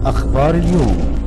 أخبار اليوم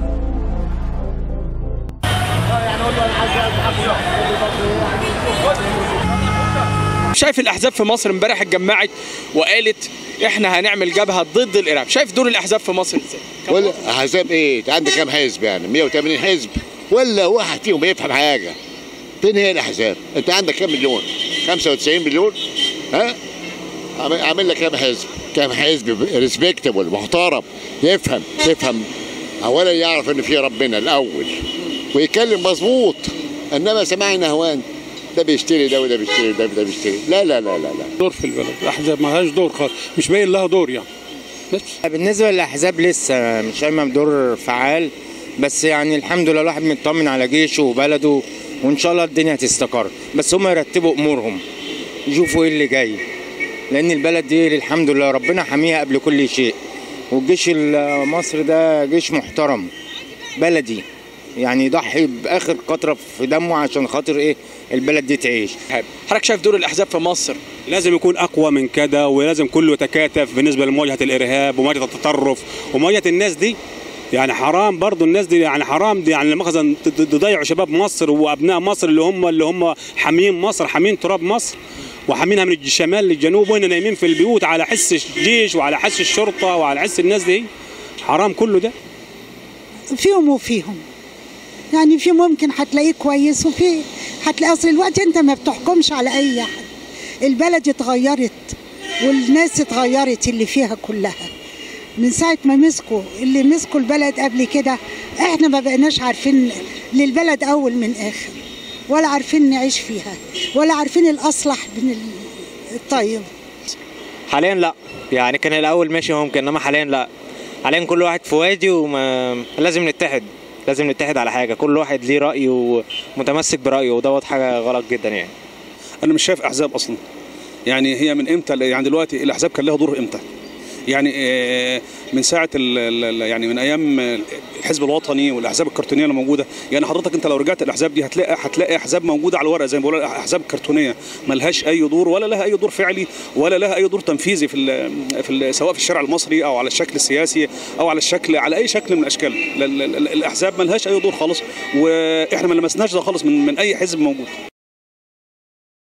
شايف الاحزاب في مصر امبارح اتجمعت وقالت احنا هنعمل جبهه ضد الارهاب شايف دور الاحزاب في مصر ازاي ولا احزاب ايه؟ انت عندك كام حزب يعني؟ 180 حزب ولا واحد فيهم يفهم حاجه فين هي الاحزاب؟ انت عندك كام مليون؟ 95 مليون؟ ها؟ عامل- عامل لك كام حزب؟ كام حزب ريسبكتبل محترم يفهم يفهم اولا يعرف ان في ربنا الاول ويتكلم مظبوط انما سمعنا هوان ده بيشتري ده وده بيشتري ده وده بيشتري لا لا لا لا لا دور في البلد الاحزاب ما لهاش دور خالص مش باين لها دور يعني بس بالنسبة للأحزاب لسه مش قايمة بدور فعال بس يعني الحمد لله الواحد مطمن على جيشه وبلده وإن شاء الله الدنيا هتستقر بس هم يرتبوا أمورهم يشوفوا إيه اللي جاي لأن البلد دي الحمد لله ربنا حاميها قبل كل شيء والجيش المصري ده جيش محترم بلدي يعني يضحي بآخر قطرة في دمه عشان خاطر إيه البلد دي تعيش حضرتك شايف دور الاحزاب في مصر لازم يكون اقوى من كده ولازم كله يتكاتف بالنسبه لمواجهه الارهاب ومواجهه التطرف ومواجهه الناس دي يعني حرام برضو الناس دي يعني حرام دي يعني لما تضيعوا شباب مصر وابناء مصر اللي هم اللي هم حامين مصر حامين تراب مصر وحامينها من الشمال للجنوب وهنا نايمين في البيوت على حس الجيش وعلى حس الشرطه وعلى حس الناس دي حرام كله ده فيهم وفيهم يعني في ممكن هتلاقيه كويس وفي هتلاقي اصل الوقت انت ما بتحكمش على اي حد البلد اتغيرت والناس اتغيرت اللي فيها كلها من ساعة ما مسكوا اللي مسكوا البلد قبل كده احنا ما بقيناش عارفين للبلد اول من اخر ولا عارفين نعيش فيها ولا عارفين الاصلح من الطيب حاليا لا يعني كان الاول ماشي ممكن انما حاليا لا حاليا كل واحد في وادي وما لازم نتحد لازم نتحد على حاجه كل واحد ليه راي ومتمسك برايه ودوت حاجه غلط جدا يعني انا مش شايف احزاب اصلا يعني هي من امتى يعني دلوقتي الاحزاب كان لها دور امتى يعني آه، من ساعه ال ال يعني من ايام الحزب الوطني والاحزاب الكرتونيه اللي موجوده يعني حضرتك انت لو رجعت الاحزاب دي هتلاقي هتلاقي احزاب موجوده على الورق زي ما بقول احزاب كرتونيه ملهاش اي دور ولا لها اي دور فعلي ولا لها اي دور تنفيذي في ال في ال سواء في الشارع المصري او على الشكل السياسي او على الشكل على اي شكل من الاشكال ال- ال- ال- الاحزاب ملهاش اي دور خالص واحنا ما لمسناش ده خالص من من اي حزب موجود